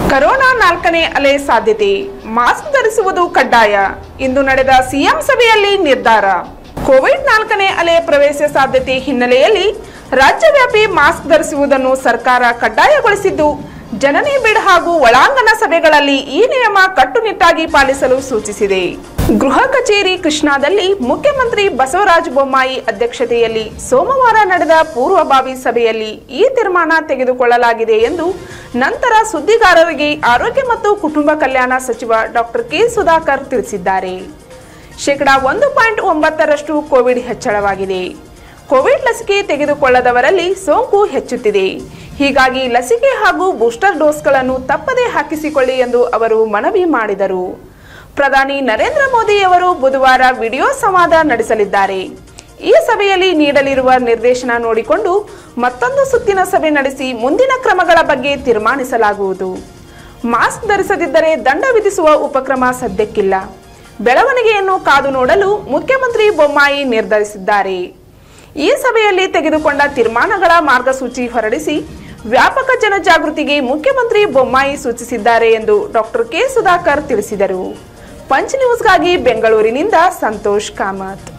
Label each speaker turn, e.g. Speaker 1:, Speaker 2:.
Speaker 1: corona ನಾಲ್ಕನೇ ಅಲೆ ಸಾಧ್ಯತೆ ಮಾಸ್ಕ್ ಧರಿಸುವುದು ಕಡ್ಡಾಯ ಇಂದು ನಡೆದ ಸಿಎಂ ಸಭೆಯಲ್ಲಿ ನಿರ್ಧಾರ ಕೋವಿಡ್ ನಾಲ್ಕನೇ ಅಲೆ ಪ್ರವೇಶ ಸಾಧ್ಯತೆ ಹಿನ್ನೆಲೆಯಲ್ಲಿ ರಾಜ್ಯವ್ಯಾಪಿ ಮಾಸ್ಕ್ ಧರಿಸುವುದನ್ನು ಸರ್ಕಾರ ಕಡ್ಡಾಯಗೊಳಿಸಿದ್ದು ಜನನಿ ಬಿಡ್ ಹಾಗೂ ಒಳಾಂಗಣ ಸಭೆಗಳಲ್ಲಿ ಈ ನಿಯಮ ಕಟ್ಟುನಿಟ್ಟಾಗಿ ಪಾಲಿಸಲು ಸೂಚಿಸಿದೆ ಗೃಹ ಕಚೇರಿ ಕೃಷ್ಣಾದಲ್ಲಿ ಮುಖ್ಯಮಂತ್ರಿ ಬಸವರಾಜ ಬೊಮ್ಮಾಯಿ ಅಧ್ಯಕ್ಷತೆಯಲ್ಲಿ ಸೋಮವಾರ ನಡೆದ ಪೂರ್ವಭಾವಿ ಸಭೆಯಲ್ಲಿ ಈ ತೀರ್ಮಾನ ತೆಗೆದುಕೊಳ್ಳಲಾಗಿದೆ ಎಂದು ನಂತರ ಸುದ್ದಿಗಾರರಿಗೆ ಆರೋಗ್ಯ ಮತ್ತು ಕುಟುಂಬ ಕಲ್ಯಾಣ ಸಚಿವ ಡಾಕ್ಟರ್ ಕೆ ಸುಧಾಕರ್ ತಿಳಿಸಿದ್ದಾರೆ ಶೇಕಡಾ ಒಂದು ಪಾಯಿಂಟ್ ಒಂಬತ್ತರಷ್ಟು ಕೋವಿಡ್ ಹೆಚ್ಚಳವಾಗಿದೆ ಕೋವಿಡ್ ಲಸಿಕೆ ತೆಗೆದುಕೊಳ್ಳದವರಲ್ಲಿ ಸೋಂಕು ಹೆಚ್ಚುತ್ತಿದೆ ಹೀಗಾಗಿ ಲಸಿಕೆ ಹಾಗೂ ಬೂಸ್ಟರ್ ಡೋಸ್ಗಳನ್ನು ತಪ್ಪದೇ ಹಾಕಿಸಿಕೊಳ್ಳಿ ಎಂದು ಅವರು ಮನವಿ ಮಾಡಿದರು ಪ್ರಧಾನಿ ನರೇಂದ್ರ ಮೋದಿಯವರು ಬುಧವಾರ ವಿಡಿಯೋ ಸಂವಾದ ನಡೆಸಲಿದ್ದಾರೆ ಈ ಸಭೆಯಲ್ಲಿ ನೀಡಲಿರುವ ನಿರ್ದೇಶನ ನೋಡಿಕೊಂಡು ಮತ್ತೊಂದು ಸುತ್ತಿನ ಸಭೆ ನಡೆಸಿ ಮುಂದಿನ ಕ್ರಮಗಳ ಬಗ್ಗೆ ತೀರ್ಮಾನಿಸಲಾಗುವುದು ಮಾಸ್ಕ್ ಧರಿಸದಿದ್ದರೆ ದಂಡ ವಿಧಿಸುವ ಉಪಕ್ರಮ ಸದ್ಯಕ್ಕಿಲ್ಲ ಬೆಳವಣಿಗೆಯನ್ನು ಕಾದು ನೋಡಲು ಮುಖ್ಯಮಂತ್ರಿ ಬೊಮ್ಮಾಯಿ ನಿರ್ಧರಿಸಿದ್ದಾರೆ ಈ ಸಭೆಯಲ್ಲಿ ತೆಗೆದುಕೊಂಡ ತೀರ್ಮಾನಗಳ ಮಾರ್ಗಸೂಚಿ ಹೊರಡಿಸಿ ವ್ಯಾಪಕ ಜನಜಾಗೃತಿಗೆ ಮುಖ್ಯಮಂತ್ರಿ ಬೊಮ್ಮಾಯಿ ಸೂಚಿಸಿದ್ದಾರೆ ಎಂದು ಡಾಕ್ಟರ್ ಕೆ ಸುಧಾಕರ್ ತಿಳಿಸಿದರು ಪಂಚ್ ನ್ಯೂಸ್ಗಾಗಿ ಬೆಂಗಳೂರಿನಿಂದ ಸಂತೋಷ್ ಕಾಮತ್